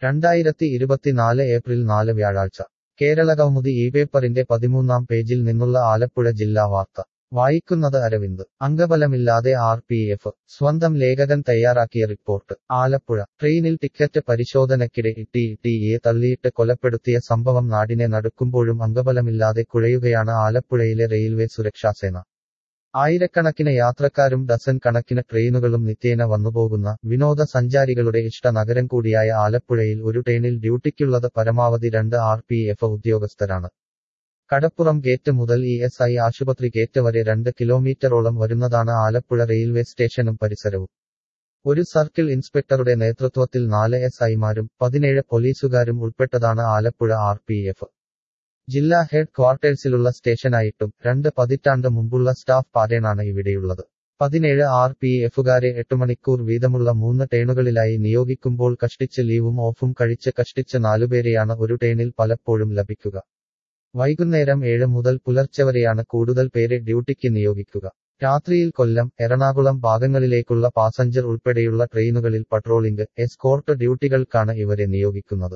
രണ്ടായിരത്തി ഇരുപത്തിനാല് ഏപ്രിൽ നാല് വ്യാഴാഴ്ച കേരളകൗമുദി ഈ പേപ്പറിന്റെ പതിമൂന്നാം പേജിൽ നിന്നുള്ള ആലപ്പുഴ ജില്ലാ വാർത്ത വായിക്കുന്നത് അരവിന്ദ് അംഗബലമില്ലാതെ ആർ പി എഫ് സ്വന്തം ലേഖകൻ തയ്യാറാക്കിയ റിപ്പോർട്ട് ആലപ്പുഴ ട്രെയിനിൽ ടിക്കറ്റ് പരിശോധനയ്ക്കിടെ ഇട്ടി ഇട്ടിയെ തള്ളിയിട്ട് കൊലപ്പെടുത്തിയ സംഭവം നാടിനെ നടുക്കുമ്പോഴും അംഗബലമില്ലാതെ കുഴയുകയാണ് ആലപ്പുഴയിലെ റെയിൽവേ സുരക്ഷാസേന ആയിരക്കണക്കിന് യാത്രക്കാരും ഡസൻ കണക്കിന് ട്രെയിനുകളും നിത്യേന വന്നുപോകുന്ന വിനോദസഞ്ചാരികളുടെ ഇഷ്ട നഗരം കൂടിയായ ആലപ്പുഴയിൽ ഒരു ട്രെയിനിൽ ഡ്യൂട്ടിക്കുള്ളത് പരമാവധി രണ്ട് ആർ പി എഫ് ഉദ്യോഗസ്ഥരാണ് കടപ്പുറം ഗേറ്റ് മുതൽ ഇ എസ് ഐ ആശുപത്രി ഗേറ്റ് വരെ രണ്ട് കിലോമീറ്ററോളം വരുന്നതാണ് ആലപ്പുഴ റെയിൽവേ സ്റ്റേഷനും പരിസരവും ഒരു സർക്കിൾ ഇൻസ്പെക്ടറുടെ നേതൃത്വത്തിൽ നാല് എസ് ഐമാരും പതിനേഴ് പോലീസുകാരും ഉൾപ്പെട്ടതാണ് ആലപ്പുഴ ആർ പി എഫ് ജില്ലാ ഹെഡ് ക്വാർട്ടേഴ്സിലുള്ള സ്റ്റേഷനായിട്ടും രണ്ട് പതിറ്റാണ്ട് മുമ്പുള്ള സ്റ്റാഫ് പാറ്റേണാണ് ഇവിടെയുള്ളത് പതിനേഴ് ആർ പി എഫുകാരെ എട്ട് മണിക്കൂർ വീതമുള്ള മൂന്ന് ട്രെയിനുകളിലായി നിയോഗിക്കുമ്പോൾ കഷ്ടിച്ച് ലീവും ഓഫും കഴിച്ച് കഷ്ടിച്ച് നാലുപേരെയാണ് ഒരു ട്രെയിനിൽ പലപ്പോഴും ലഭിക്കുക വൈകുന്നേരം ഏഴ് മുതൽ പുലർച്ചെ വരെയാണ് കൂടുതൽ പേരെ ഡ്യൂട്ടിക്ക് നിയോഗിക്കുക രാത്രിയിൽ കൊല്ലം എറണാകുളം ഭാഗങ്ങളിലേക്കുള്ള പാസഞ്ചർ ഉൾപ്പെടെയുള്ള ട്രെയിനുകളിൽ പട്രോളിംഗ് എസ്കോർട്ട് ഡ്യൂട്ടികൾക്കാണ് ഇവരെ നിയോഗിക്കുന്നത്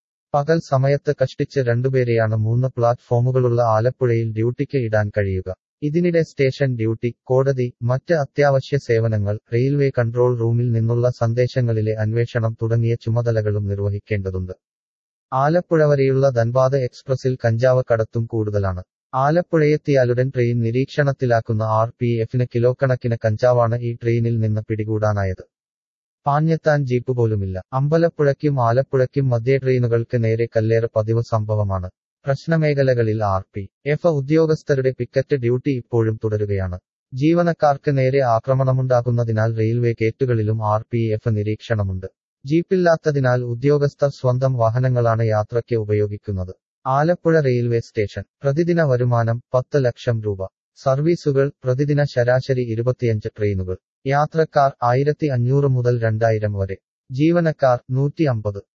പകൽ സമയത്ത് കഷ്ടിച്ച് രണ്ടുപേരെയാണ് മൂന്ന് പ്ലാറ്റ്ഫോമുകളുള്ള ആലപ്പുഴയിൽ ഡ്യൂട്ടിക്ക് ഇടാൻ കഴിയുക ഇതിനിടെ സ്റ്റേഷൻ ഡ്യൂട്ടി കോടതി മറ്റ് അത്യാവശ്യ സേവനങ്ങൾ റെയിൽവേ കൺട്രോൾ റൂമിൽ നിന്നുള്ള സന്ദേശങ്ങളിലെ അന്വേഷണം തുടങ്ങിയ ചുമതലകളും നിർവഹിക്കേണ്ടതുണ്ട് ആലപ്പുഴ വരെയുള്ള ധൻബാദ് എക്സ്പ്രസിൽ കഞ്ചാവ് കടത്തും കൂടുതലാണ് ആലപ്പുഴയെത്തിയാലുടൻ ട്രെയിൻ നിരീക്ഷണത്തിലാക്കുന്ന ആർ പി എഫിന് കിലോ കണക്കിന് കഞ്ചാവാണ് ഈ ട്രെയിനിൽ നിന്ന് പിടികൂടാനായത് പാഞ്ഞെത്താൻ ജീപ്പ് പോലുമില്ല അമ്പലപ്പുഴയ്ക്കും ആലപ്പുഴയ്ക്കും മധ്യ ട്രെയിനുകൾക്ക് നേരെ കല്ലേറ് പതിവ് സംഭവമാണ് പ്രശ്നമേഖലകളിൽ ആർ പി എഫ് ഉദ്യോഗസ്ഥരുടെ പിക്കറ്റ് ഡ്യൂട്ടി ഇപ്പോഴും തുടരുകയാണ് ജീവനക്കാർക്ക് നേരെ ആക്രമണമുണ്ടാകുന്നതിനാൽ റെയിൽവേ ഗേറ്റുകളിലും ആർ പി എഫ് നിരീക്ഷണമുണ്ട് ജീപ്പില്ലാത്തതിനാൽ ഉദ്യോഗസ്ഥർ സ്വന്തം വാഹനങ്ങളാണ് യാത്രയ്ക്ക് ഉപയോഗിക്കുന്നത് ആലപ്പുഴ റെയിൽവേ സ്റ്റേഷൻ പ്രതിദിന വരുമാനം പത്ത് ലക്ഷം രൂപ സർവീസുകൾ പ്രതിദിന ശരാശരി ഇരുപത്തിയഞ്ച് ട്രെയിനുകൾ യാത്രക്കാർ ആയിരത്തി അഞ്ഞൂറ് മുതൽ രണ്ടായിരം വരെ ജീവനക്കാർ നൂറ്റി അമ്പത്